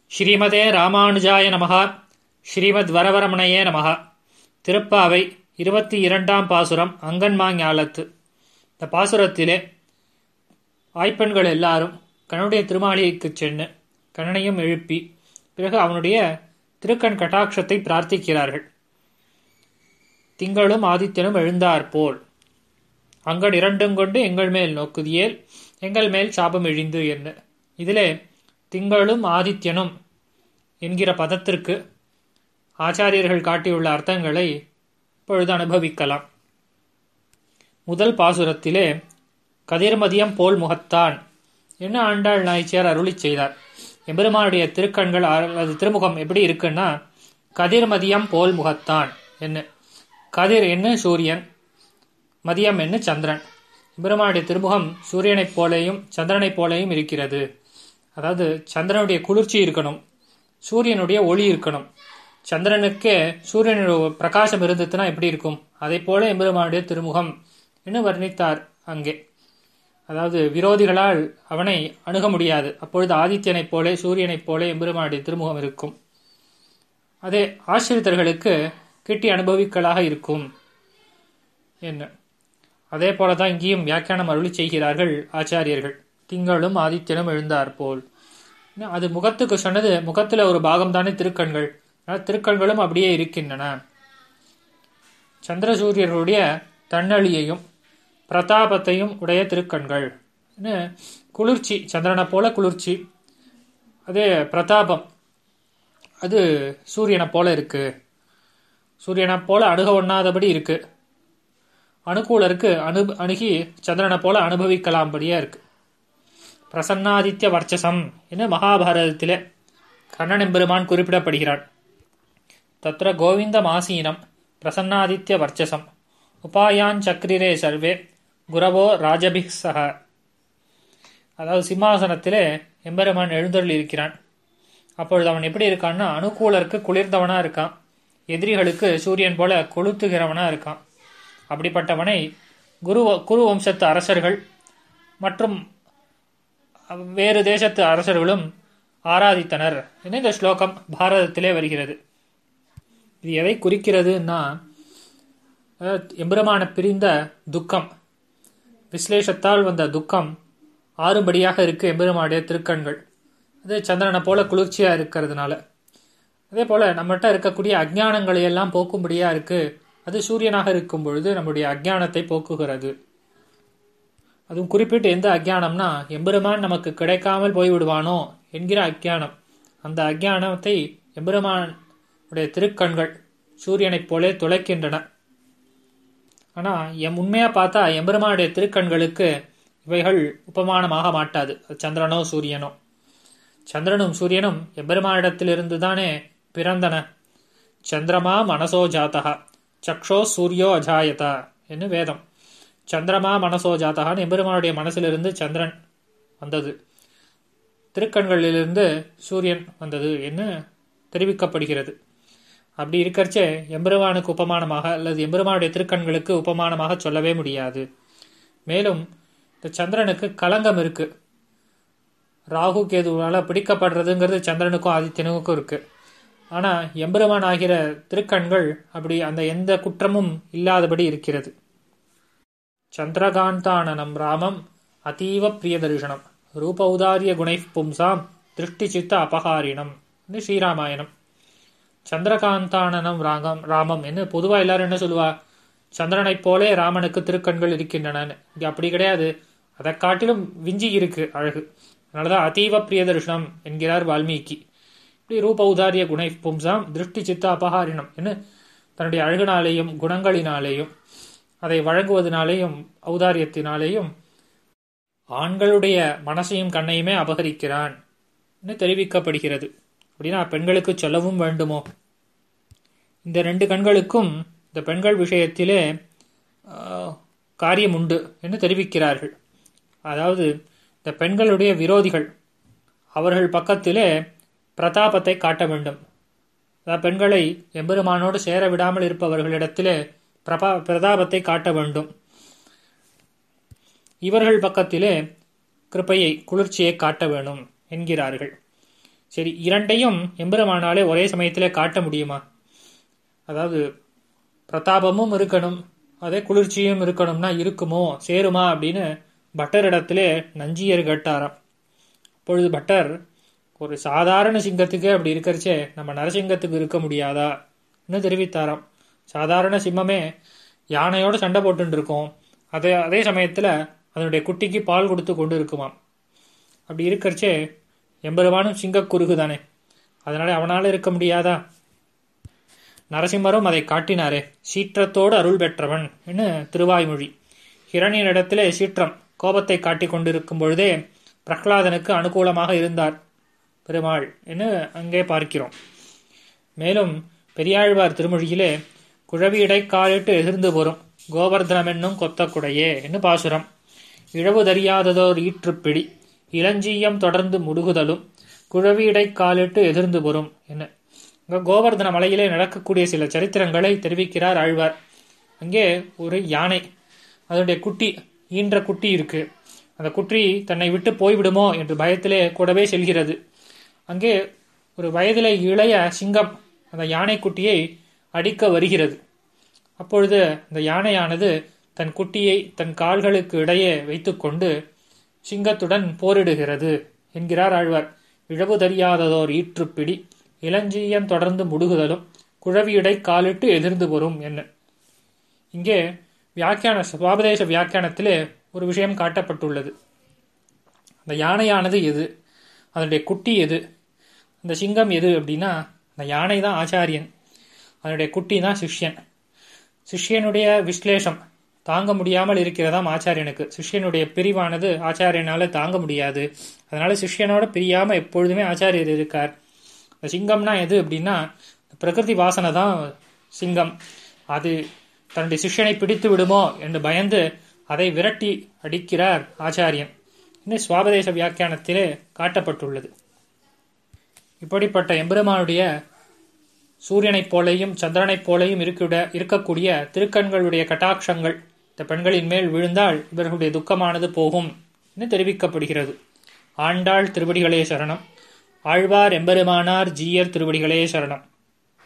ஸ்ரீமதே ராமானுஜாய நமகா ஸ்ரீமத் வரவரமணையே நமகா திருப்பாவை இருபத்தி இரண்டாம் பாசுரம் அங்கன்மாஞாலத்து இந்த பாசுரத்திலே ஆய்ப்பெண்கள் எல்லாரும் கண்ணனுடைய திருமாளிகைக்குச் சென்று கண்ணனையும் எழுப்பி பிறகு அவனுடைய திருக்கண் கட்டாட்சத்தை பிரார்த்திக்கிறார்கள் திங்களும் ஆதித்யனும் எழுந்தாற்போல் அங்கன் இரண்டும் கொண்டு எங்கள் மேல் நோக்குதியேல் எங்கள் மேல் சாபம் இழிந்து என்ன இதிலே திங்களும் ஆதித்யனும் என்கிற பதத்திற்கு ஆச்சாரியர்கள் காட்டியுள்ள அர்த்தங்களை இப்பொழுது அனுபவிக்கலாம் முதல் பாசுரத்திலே கதிர்மதியம் போல் முகத்தான் என்ன ஆண்டாள் நாய்ச்சியார் அருளி செய்தார் எம்பெருமானுடைய திருக்கண்கள் அது திருமுகம் எப்படி இருக்குன்னா கதிர்மதியம் போல் முகத்தான் என்ன கதிர் என்ன சூரியன் மதியம் என்ன சந்திரன் எம்பெருமானுடைய திருமுகம் சூரியனைப் போலேயும் சந்திரனைப் போலேயும் இருக்கிறது அதாவது சந்திரனுடைய குளிர்ச்சி இருக்கணும் சூரியனுடைய ஒளி இருக்கணும் சந்திரனுக்கே சூரியனுடைய பிரகாசம் இருந்ததுன்னா எப்படி இருக்கும் அதை போல எம்பெருமானுடைய திருமுகம் என்று வர்ணித்தார் அங்கே அதாவது விரோதிகளால் அவனை அணுக முடியாது அப்பொழுது ஆதித்யனைப் போலே சூரியனைப் போலே எம்பெருமானுடைய திருமுகம் இருக்கும் அதே ஆசிரியர்களுக்கு கிட்டி அனுபவிக்கலாக இருக்கும் என்ன அதே போலதான் இங்கேயும் வியாக்கியானம் அருளி செய்கிறார்கள் ஆச்சாரியர்கள் திங்களும் ஆதித்யனும் எழுந்தார் போல் அது முகத்துக்கு சொன்னது முகத்துல ஒரு பாகம் தானே திருக்கண்கள் திருக்கண்களும் அப்படியே இருக்கின்றன சந்திரசூரியர்களுடைய தன்னழியையும் பிரதாபத்தையும் உடைய திருக்கண்கள் குளிர்ச்சி சந்திரனை போல குளிர்ச்சி அதே பிரதாபம் அது சூரியனை போல இருக்கு சூரியனை போல அணுக ஒண்ணாதபடி இருக்கு அணுகூலருக்கு அனு அணுகி சந்திரனை போல அனுபவிக்கலாம்படியா இருக்கு பிரசன்னாதித்ய வர்ச்சசம் என மகாபாரதத்திலே கண்ணன் எம்பெருமான் குறிப்பிடப்படுகிறான் தத்திர கோவிந்த மாசீனம் பிரசன்னாதித்ய வர்ச்சசம் உபாயான் சக்ரிரே சர்வே குரவோ ராஜபிக் சக அதாவது சிம்மாசனத்திலே எம்பெருமான் எழுந்தருள் இருக்கிறான் அப்பொழுது அவன் எப்படி இருக்கான்னா அனுகூலருக்கு குளிர்ந்தவனா இருக்கான் எதிரிகளுக்கு சூரியன் போல கொளுத்துகிறவனா இருக்கான் அப்படிப்பட்டவனை குரு குரு வம்சத்து அரசர்கள் மற்றும் வேறு தேசத்து அரசர்களும் ஆராதித்தனர் என இந்த ஸ்லோகம் பாரதத்திலே வருகிறது இது எதை குறிக்கிறதுன்னா எம்பெருமான பிரிந்த துக்கம் விஸ்லேஷத்தால் வந்த துக்கம் ஆறுபடியாக இருக்கு எம்பெருமானுடைய திருக்கண்கள் அது சந்திரனை போல குளிர்ச்சியா இருக்கிறதுனால அதே போல நம்மகிட்ட இருக்கக்கூடிய அஜ்ஞானங்களை எல்லாம் போக்கும்படியா இருக்கு அது சூரியனாக இருக்கும் பொழுது நம்முடைய அஜ்ஞானத்தை போக்குகிறது அதுவும் குறிப்பிட்டு எந்த அஜ்ஞானம்னா எம்பெருமான் நமக்கு கிடைக்காமல் போய்விடுவானோ என்கிற அஜ்ஞானம் அந்த அஜ்ஞானத்தை எம்பெருமான் உடைய திருக்கண்கள் சூரியனைப் போலே துளைக்கின்றன ஆனா எம் உண்மையா பார்த்தா எம்பெருமானுடைய திருக்கண்களுக்கு இவைகள் உபமானமாக மாட்டாது சந்திரனோ சூரியனோ சந்திரனும் சூரியனும் எம்பெருமானிடத்திலிருந்து தானே பிறந்தன சந்திரமா மனசோ ஜாத்தகா சக்ஷோ சூரியோ அஜாயதா என்று வேதம் சந்திரமா மனசோ ஜாத்தகான்னு எம்பெருமானுடைய மனசிலிருந்து சந்திரன் வந்தது திருக்கண்களிலிருந்து சூரியன் வந்தது என்று தெரிவிக்கப்படுகிறது அப்படி இருக்கிறச்சே எம்பெருமானுக்கு உபமானமாக அல்லது எம்பெருமானுடைய திருக்கண்களுக்கு உபமானமாக சொல்லவே முடியாது மேலும் இந்த சந்திரனுக்கு களங்கம் இருக்கு ராகு கேதுவால பிடிக்கப்படுறதுங்கிறது சந்திரனுக்கும் ஆதித்யனுக்கும் இருக்கு ஆனா எம்பெருமான் ஆகிற திருக்கண்கள் அப்படி அந்த எந்த குற்றமும் இல்லாதபடி இருக்கிறது சந்திரகாந்தானனம் ராமம் அதீவ பிரிய தரிசனம் ரூபௌதாரிய குணை பும்சாம் திருஷ்டி சித்த அபகாரினம் ஸ்ரீராமாயணம் சந்திரகாந்தானனம் ராகம் ராமம் என்ன பொதுவா எல்லாரும் என்ன சொல்லுவா சந்திரனைப் போலே ராமனுக்கு திருக்கண்கள் இருக்கின்றன இங்க அப்படி கிடையாது அதை காட்டிலும் விஞ்சி இருக்கு அழகு அதனாலதான் அதீவ பிரிய தரிசனம் என்கிறார் வால்மீகி இப்படி ரூப உதாரிய குணை பும்சாம் திருஷ்டி சித்த அபகாரினம் என்று தன்னுடைய அழகுனாலேயும் குணங்களினாலேயும் அதை வழங்குவதனாலேயும் ஔதாரியத்தினாலேயும் ஆண்களுடைய மனசையும் கண்ணையுமே அபகரிக்கிறான் தெரிவிக்கப்படுகிறது அப்படின்னா பெண்களுக்கு சொல்லவும் வேண்டுமோ இந்த ரெண்டு கண்களுக்கும் இந்த பெண்கள் விஷயத்திலே காரியம் உண்டு என்று தெரிவிக்கிறார்கள் அதாவது இந்த பெண்களுடைய விரோதிகள் அவர்கள் பக்கத்திலே பிரதாபத்தை காட்ட வேண்டும் அதாவது பெண்களை எம்பெருமானோடு சேர விடாமல் இருப்பவர்களிடத்திலே பிரபா பிரதாபத்தை காட்ட வேண்டும் இவர்கள் பக்கத்திலே கிருப்பையை குளிர்ச்சியை காட்ட வேணும் என்கிறார்கள் சரி இரண்டையும் எம்பெருமானாலே ஒரே சமயத்திலே காட்ட முடியுமா அதாவது பிரதாபமும் இருக்கணும் அதே குளிர்ச்சியும் இருக்கணும்னா இருக்குமோ சேருமா அப்படின்னு பட்டரிடத்திலே நஞ்சியர் கேட்டாராம் அப்பொழுது பட்டர் ஒரு சாதாரண சிங்கத்துக்கு அப்படி இருக்கிறச்சே நம்ம நரசிங்கத்துக்கு இருக்க முடியாதா ன்னு தெரிவித்தாராம் சாதாரண சிம்மமே யானையோட சண்டை போட்டுட்டு இருக்கோம் அதே அதே சமயத்தில் அதனுடைய குட்டிக்கு பால் கொடுத்து கொண்டு இருக்குமாம் அப்படி இருக்கிறச்சே எம்பெருமானும் சிங்கக்குறுகு தானே அதனால அவனால இருக்க முடியாதா நரசிம்மரும் அதை காட்டினாரே சீற்றத்தோடு அருள் பெற்றவன் என்று திருவாய்மொழி ஹிரணியனிடத்திலே சீற்றம் கோபத்தை காட்டிக் கொண்டிருக்கும் பொழுதே பிரகலாதனுக்கு அனுகூலமாக இருந்தார் பெருமாள் என்று அங்கே பார்க்கிறோம் மேலும் பெரியாழ்வார் திருமொழியிலே குழவியடை காலிட்டு எதிர்ந்து போரும் கோவர்தனம் என்னும் கொத்தக்குடையே என்று பாசுரம் இழவுதறியாததோர் ஈற்றுப்பிடி இளஞ்சீயம் தொடர்ந்து முடுகுதலும் குழவியடை காலிட்டு எதிர்ந்து போரும் என்ன இங்க கோவர்தன மலையிலே நடக்கக்கூடிய சில சரித்திரங்களை தெரிவிக்கிறார் ஆழ்வார் அங்கே ஒரு யானை அதனுடைய குட்டி ஈன்ற குட்டி இருக்கு அந்த குட்டி தன்னை விட்டு போய்விடுமோ என்று பயத்திலே கூடவே செல்கிறது அங்கே ஒரு வயதிலே இளைய சிங்கம் அந்த யானை குட்டியை அடிக்க வருகிறது அப்பொழுது அந்த யானையானது தன் குட்டியை தன் கால்களுக்கு இடையே வைத்துக்கொண்டு சிங்கத்துடன் போரிடுகிறது என்கிறார் ஆழ்வார் இழவு தெரியாததோர் ஈற்றுப்பிடி இளஞ்சீயம் தொடர்ந்து முடுகுதலும் குழவியடை காலிட்டு எதிர்ந்து வரும் என்ன இங்கே வியாக்கியான சுவாபதேச வியாக்கியானத்திலே ஒரு விஷயம் காட்டப்பட்டுள்ளது அந்த யானையானது எது அதனுடைய குட்டி எது அந்த சிங்கம் எது அப்படின்னா அந்த யானை தான் ஆச்சாரியன் அதனுடைய குட்டி தான் சிஷ்யன் சிஷ்யனுடைய விஸ்லேஷம் தாங்க முடியாமல் இருக்கிறதாம் ஆச்சாரியனுக்கு சிஷ்யனுடைய பிரிவானது ஆச்சாரியனால தாங்க முடியாது அதனால சிஷ்யனோட பிரியாம எப்பொழுதுமே ஆச்சாரியர் இருக்கார் இந்த சிங்கம்னா எது அப்படின்னா பிரகிருதி வாசனை தான் சிங்கம் அது தன்னுடைய சிஷ்யனை பிடித்து விடுமோ என்று பயந்து அதை விரட்டி அடிக்கிறார் ஆச்சாரியன் இன்னும் சுவாபதேச வியாக்கியானத்திலே காட்டப்பட்டுள்ளது இப்படிப்பட்ட எம்பெருமானுடைய சூரியனைப் போலையும் சந்திரனைப் போலையும் இருக்கிட இருக்கக்கூடிய திருக்கண்களுடைய கட்டாட்சங்கள் இந்த பெண்களின் மேல் விழுந்தால் இவர்களுடைய துக்கமானது போகும் என்று தெரிவிக்கப்படுகிறது ஆண்டாள் திருவடிகளே சரணம் ஆழ்வார் எம்பெருமானார் ஜீயர் திருவடிகளே சரணம்